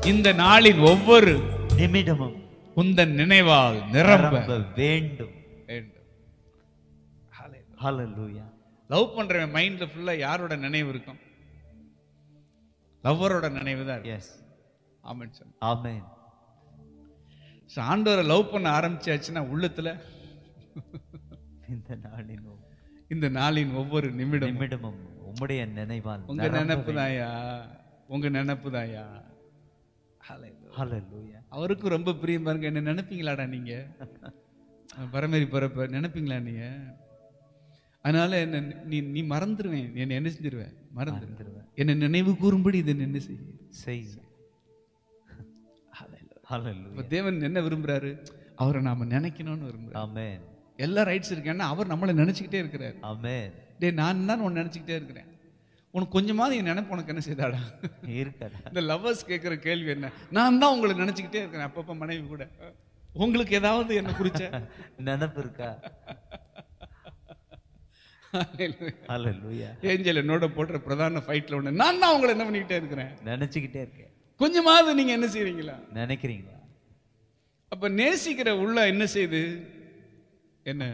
இந்த நாளின் ஒவ்வொரு நிமிடமும் உந்தன் நினைவால் நிரம்ப நிரம்ப வேண்டும் வேண்டும் ஹalleluya லவ் பண்றவன் மைண்ட்ல ஃபுல்லா யாரோட நினைவு இருக்கும் லவ்வரோட நினைவு தான் இருக்கும் எஸ் ஆமென் சொன்ன ஆமென் So, ஆண்டவரை லவ் பண்ண ஆரம்பிச்சாச்சுன்னா உள்ளத்துல இந்த நாளின் ஒவ்வொரு இந்த நாளின் ஒவ்வொரு நிமிடம் நிமிடமும் உம்முடைய நினைவால் உங்க நினைப்பு தாயா உங்க நினைப்பு தாயா ஹalleluya அவருக்கும் ரொம்ப பிரியம் பாருங்க என்ன நினைப்பீங்களாடா நீங்க பரமேறி பிறப்ப நினைப்பீங்களா நீங்க அதனால என்ன நீ நீ மறந்துடுவேன் என்ன என்ன செஞ்சிருவேன் மறந்துடுவேன் மறந்துடுவேன். என்ன நினைவு கூறும்படி இதை என்ன செய்ய செய் ஹalleluya இப்ப தேவன் என்ன விரும்புறாரு அவரை நாம நினைக்கணும்னு விரும்புறாரு ஆமென் எல்லா ரைட்ஸ் இருக்கேன்னா அவர் நம்மளை நினைச்சுக்கிட்டே இருக்கிறாரு ஆமென் டேய் நான் தான் உன்னை நினைச்சுக்கிட்டே இருக்கிறேன் உனக்கு கொஞ்சமாவது என் நினைப்பு உனக்கு என்ன செய்தாடா இருக்கடா இந்த லவ்வர்ஸ் கேட்குற கேள்வி என்ன நான் தான் உங்களை நினைச்சுக்கிட்டே இருக்கிறேன் அப்பப்ப மனைவி கூட உங்களுக்கு ஏதாவது என்ன குறிச்ச நினைப்பு இருக்கா ஹalleluya ஏஞ்சல் என்னோட போடுற பிரதான ஃபைட்ல ஒண்ணு நான் தான் உங்களை என்ன பண்ணிக்கிட்டே இருக்கிறேன் நினைச்சுக்கிட்டே இருக்கேன் கொஞ்சமாவது நீங்க என்ன செய்றீங்களா நினைக்கிறீங்களா அப்ப நேசிக்கிற உள்ள என்ன செய்யுது என்ன